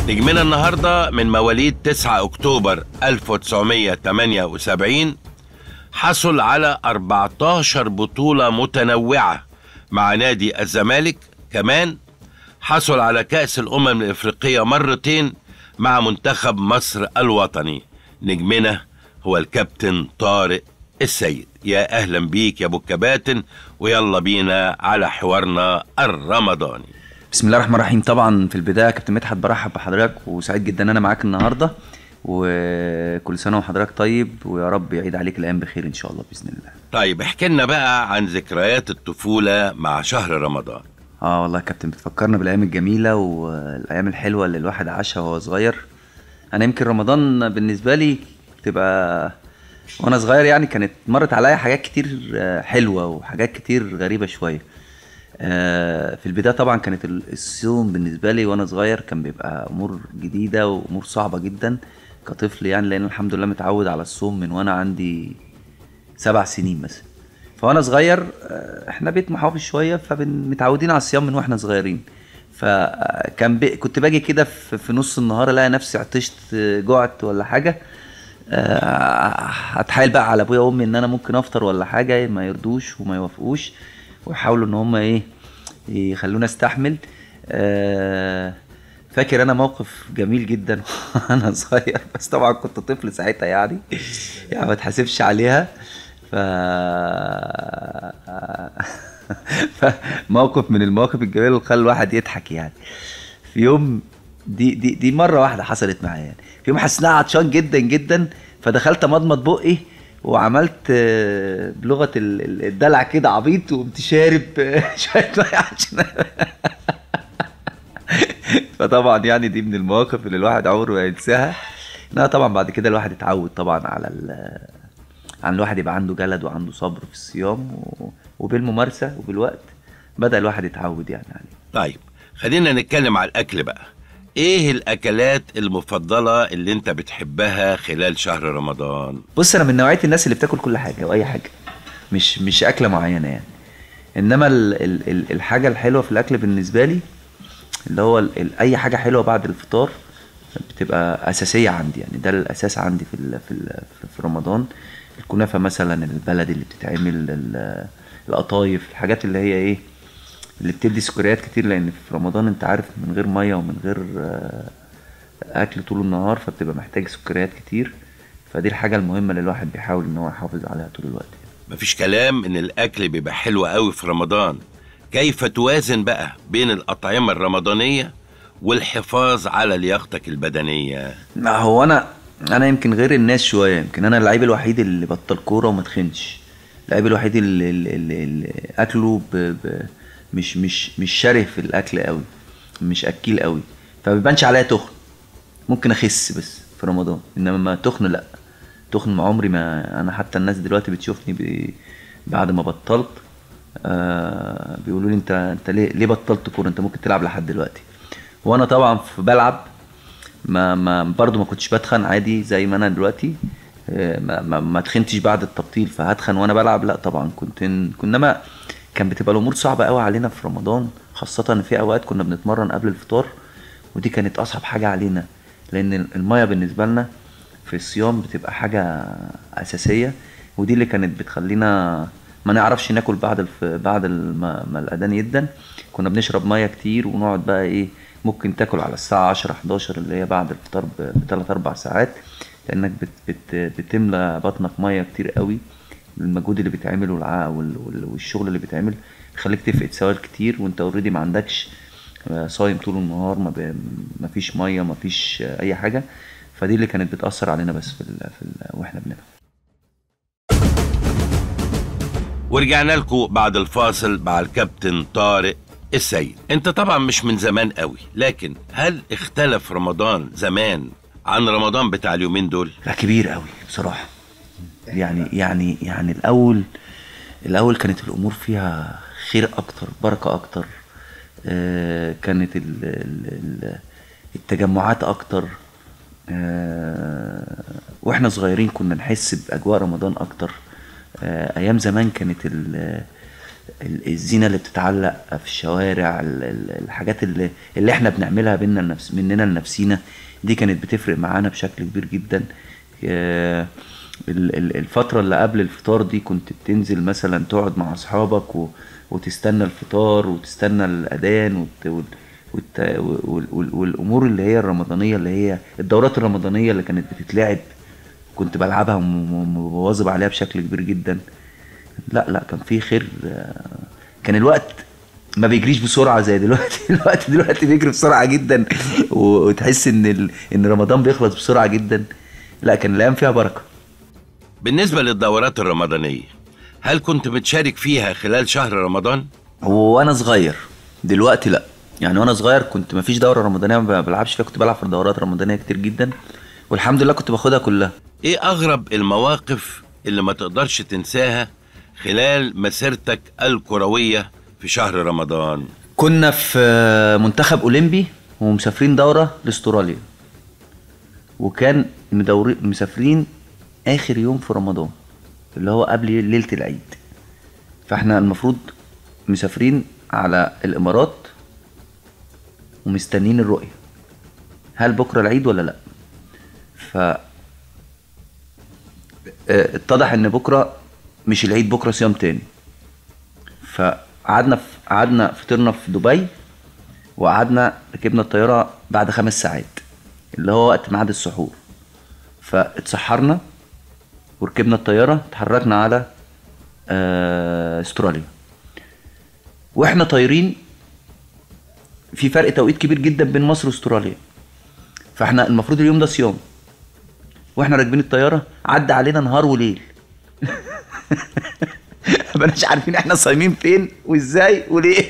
نجمنا النهارده من مواليد 9 اكتوبر 1978 حصل على 14 بطولة متنوعة مع نادي الزمالك كمان حصل على كأس الأمم الإفريقية مرتين مع منتخب مصر الوطني نجمنا هو الكابتن طارق السيد يا أهلا بيك يا أبو الكباتن ويلا بينا على حوارنا الرمضاني بسم الله الرحمن الرحيم طبعا في البدايه كابتن مدحت برحب بحضرتك وسعيد جدا ان انا معاك النهارده وكل سنه وحضرتك طيب ويا رب يعيد عليك الايام بخير ان شاء الله باذن الله طيب احكي لنا بقى عن ذكريات الطفولة مع شهر رمضان اه والله يا كابتن بتفكرنا بالايام الجميله والايام الحلوه اللي الواحد عاشها وهو صغير انا يمكن رمضان بالنسبه لي تبقى وانا صغير يعني كانت مرت عليا حاجات كتير آه، حلوه وحاجات كتير غريبه شويه آه، في البدايه طبعا كانت ال- الصوم بالنسبه لي وانا صغير كان بيبقى امور جديده وامور صعبه جدا كطفل يعني لان الحمد لله متعود على الصوم من وانا عندي سبع سنين مثلا فوانا صغير آه، احنا بيت محافظ شويه فمتعودين على الصيام من واحنا صغيرين فكان بي... كنت باجي كده في... في نص النهار الاقي نفسي عطشت آه، جعت ولا حاجه آه، هتحايل بقى على ابويا وامي ان انا ممكن افطر ولا حاجه ما يرضوش وما يوافقوش ويحاولوا ان هم ايه يخلوني استحمل آه، فاكر انا موقف جميل جدا وانا صغير بس طبعا كنت طفل ساعتها يعني يعني ما تحاسبش عليها ف فموقف من المواقف الجميله اللي خلى الواحد يضحك يعني في يوم دي دي دي مره واحده حصلت معايا يعني في يوم حسيت إن أنا عطشان جدا جدا فدخلت امضمض بقي وعملت آه، بلغه ال- ال- الدلع كده عبيط وقمت شارب آه، شويه ميه عشان فطبعا يعني دي من المواقف اللي الواحد عمره ما ينساها انها طبعا بعد كده الواحد اتعود طبعا على ال عن الواحد يبقى عنده جلد وعنده صبر في الصيام و... وبالممارسه وبالوقت بدا الواحد يتعود يعني عليه طيب خلينا نتكلم على الأكل بقى ايه الأكلات المفضلة اللي انت بتحبها خلال شهر رمضان بص انا من نوعيه الناس اللي بتاكل كل حاجه واي حاجه مش مش اكله معينه يعني انما ال ال ال الحاجه الحلوه في الاكل بالنسبه لي اللي هو ال ال اي حاجه حلوه بعد الفطار بتبقى اساسيه عندي يعني ده الاساس عندي في ال في ال في رمضان الكنافه مثلا البلد اللي بتتعمل ال- القطايف الحاجات اللي هي ايه اللي بتدي سكريات كتير لان في رمضان انت عارف من غير ميه ومن غير آه، اكل طول النهار فبتبقى محتاج سكريات كتير فدي الحاجه المهمه اللي الواحد بيحاول ان هو يحافظ عليها طول الوقت مفيش كلام ان الأكل بيبقى حلو قوي في رمضان كيف توازن بقى بين الأطعمة الرمضانية والحفاظ على لياقتك البدنية ما هو انا انا يمكن غير الناس شويه يمكن انا اللعيب الوحيد اللي بطل كوره وما تخنش اللعيب الوحيد اللي, اللي, اللي, اللي اكله ب... ب... مش مش مش شره في الاكل قوي مش اكيل قوي فما بيبانش عليا تخن ممكن اخس بس في رمضان انما ما تخن لا تخن ما عمري ما انا حتى الناس دلوقتي بتشوفني ب... بعد ما بطلت آه بيقولوا لي انت انت ليه ليه بطلت كوره انت ممكن تلعب لحد دلوقتي وانا طبعا في بلعب ما ما برضو ما كنتش بتخن عادي زي ما انا دلوقتي آه، ما ما, ما تخنتش بعد التبطيل فهتخن وانا بلعب لا طبعا كنت كنا ما كان بتبقى الامور صعبه قوي علينا في رمضان خاصه ان في اوقات كنا بنتمرن قبل الفطار ودي كانت اصعب حاجه علينا لان الميه بالنسبه لنا في الصيام بتبقى حاجه اساسيه ودي اللي كانت بتخلينا ما نعرفش ناكل بعد الف... بعد الم- ما الاذان يدن كنا بنشرب ميه كتير ونقعد بقى ايه ممكن تاكل على الساعه 10 11 اللي هي بعد الفطار بثلاث اربع ساعات لانك بت... بت... بتملى بطنك ميه كتير قوي المجهود اللي بيتعمل والع... وال... وال... والشغل اللي بيتعمل بيخليك تفقد سوائل كتير وانت اوريدي ما عندكش آه، صايم طول النهار ما, ب... ما فيش ميه ما فيش آه، اي حاجه فدي اللي كانت بتاثر علينا بس في ال... في ال... واحنا بنلعب ورجعنا لكم بعد الفاصل مع الكابتن طارق السيد انت طبعا مش من زمان قوي لكن هل اختلف رمضان زمان عن رمضان بتاع اليومين دول لا كبير قوي بصراحه يعني يعني يعني الاول الاول كانت الامور فيها خير اكتر بركه اكتر آه، كانت ال- ال- ال- التجمعات اكتر آه، واحنا صغيرين كنا نحس باجواء رمضان اكتر آه، ايام زمان كانت ال- ال- الزينه اللي بتتعلق في الشوارع ال- ال- الحاجات اللي, اللي احنا بنعملها بينا لنفس مننا لنفسينا دي كانت بتفرق معانا بشكل كبير جدا آه، ال- ال- الفترة اللي قبل الفطار دي كنت بتنزل مثلا تقعد مع أصحابك و... وتستنى الفطار وتستنى الأذان وت... وال... والت... وال... وال... والأمور اللي هي الرمضانية اللي هي الدورات الرمضانية اللي كانت بتتلعب كنت بلعبها وم- وم- ومواظب عليها بشكل كبير جدا لا لا كان في خير آه، كان الوقت ما بيجريش بسرعه زي دلوقتي الوقت دلوقتي بيجري بسرعه جدا و- وتحس ان ال... ان رمضان بيخلص بسرعه جدا لا كان الايام فيها بركه بالنسبة للدورات الرمضانية هل كنت بتشارك فيها خلال شهر رمضان؟ وانا صغير دلوقتي لا يعني وانا صغير كنت ما فيش دوره رمضانيه ما بلعبش فيها كنت بلعب في دورات رمضانيه كتير جدا والحمد لله كنت باخدها كلها ايه اغرب المواقف اللي ما تقدرش تنساها خلال مسيرتك الكروية في شهر رمضان كنا في منتخب اولمبي ومسافرين دوره لاستراليا وكان مدوري مسافرين اخر يوم في رمضان اللي هو قبل ليله العيد فاحنا المفروض مسافرين على الامارات ومستنيين الرؤيه هل بكره العيد ولا لا ف آه، اتضح ان بكره مش العيد بكره صيام تاني فقعدنا في قعدنا فطرنا في دبي وقعدنا ركبنا الطياره بعد خمس ساعات اللي هو وقت ميعاد السحور فاتسحرنا وركبنا الطياره اتحركنا على آه، استراليا واحنا طايرين في فرق توقيت كبير جدا بين مصر واستراليا فاحنا المفروض اليوم ده صيام واحنا راكبين الطياره عدى علينا نهار وليل مبقناش عارفين احنا صايمين فين وازاي وليه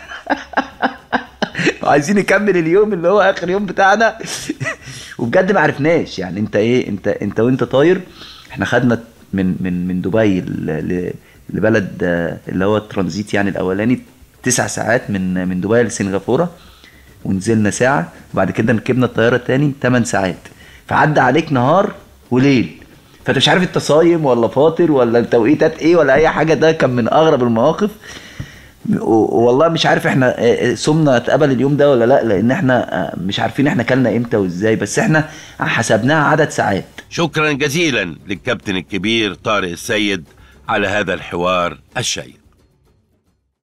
وعايزين نكمل اليوم اللي هو اخر يوم بتاعنا وبجد ما عرفناش يعني انت ايه انت انت وانت طاير احنا خدنا من من من دبي ل- ل- لبلد آه، اللي هو الترانزيت يعني الاولاني تسع ساعات من من دبي لسنغافوره ونزلنا ساعه وبعد كده ركبنا الطياره تاني 8 ساعات فعدى عليك نهار وليل فانت مش عارف انت صايم ولا فاطر ولا التوقيتات ايه ولا اي حاجه ده كان من اغرب المواقف و- والله مش عارف احنا آه، آه، صمنا اتقبل اليوم ده ولا لا لان احنا آه، مش عارفين احنا كلنا امتى وازاي بس احنا حسبناها عدد ساعات شكرا جزيلا للكابتن الكبير طارق السيد على هذا الحوار الشيق